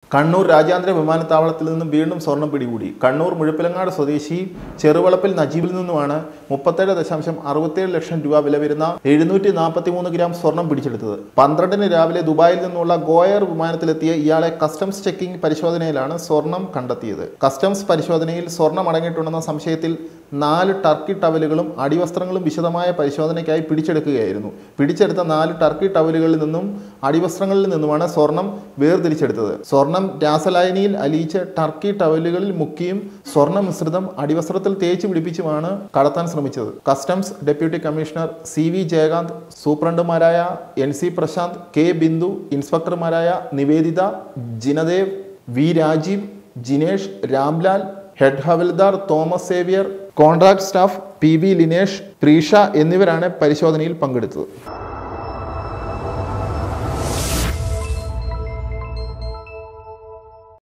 കണ്ണൂർ രാജ്യാന്തര വിമാനത്താവളത്തിൽ നിന്നും വീണ്ടും സ്വർണം പിടികൂടി കണ്ണൂർ മുഴപ്പിലങ്ങാട് സ്വദേശി ചെറുവളപ്പിൽ നജീബിൽ നിന്നുമാണ് മുപ്പത്തേഴ് ദശാംശം അറുപത്തേഴ് ലക്ഷം രൂപ വില വരുന്ന എഴുന്നൂറ്റി നാൽപ്പത്തി മൂന്ന് ഗ്രാം സ്വർണം പിടിച്ചെടുത്തത് പന്ത്രണ്ടിന് രാവിലെ ദുബായിൽ നിന്നുള്ള ഗോയർ വിമാനത്തിലെത്തിയ ഇയാളെ കസ്റ്റംസ് ചെക്കിംഗ് പരിശോധനയിലാണ് സ്വർണം കണ്ടെത്തിയത് കസ്റ്റംസ് പരിശോധനയിൽ സ്വർണം അടങ്ങിയിട്ടുണ്ടെന്ന സംശയത്തിൽ നാല് ടർക്കി ടവലുകളും അടിവസ്ത്രങ്ങളും വിശദമായ പരിശോധനയ്ക്കായി പിടിച്ചെടുക്കുകയായിരുന്നു പിടിച്ചെടുത്ത നാല് ടർക്കി ടവലുകളിൽ നിന്നും അടിവസ്ത്രങ്ങളിൽ നിന്നുമാണ് സ്വർണം വേർതിരിച്ചെടുത്തത് സ്വർണം രാസലായനിയിൽ അലിയിച്ച് ടർക്കി ടവലുകളിൽ മുക്കിയും സ്വർണ്ണ മിശ്രിതം അടിവസ്ത്രത്തിൽ തേച്ച് പിടിപ്പിച്ചുമാണ് കടത്താൻ ശ്രമിച്ചത് customs deputy commissioner C V Jayakanth സൂപ്രണ്ടുമാരായ N C Prashanth K Bindu ഇൻസ്പെക്ടർമാരായ Niveditha Jinadev V Rajeev Jinesh Ramlal head havildar Thomas Xavier contract staff P V Linesh Preesha എന്നിവരാണ് പരിശോധനയിൽ പങ്കെടുത്തത്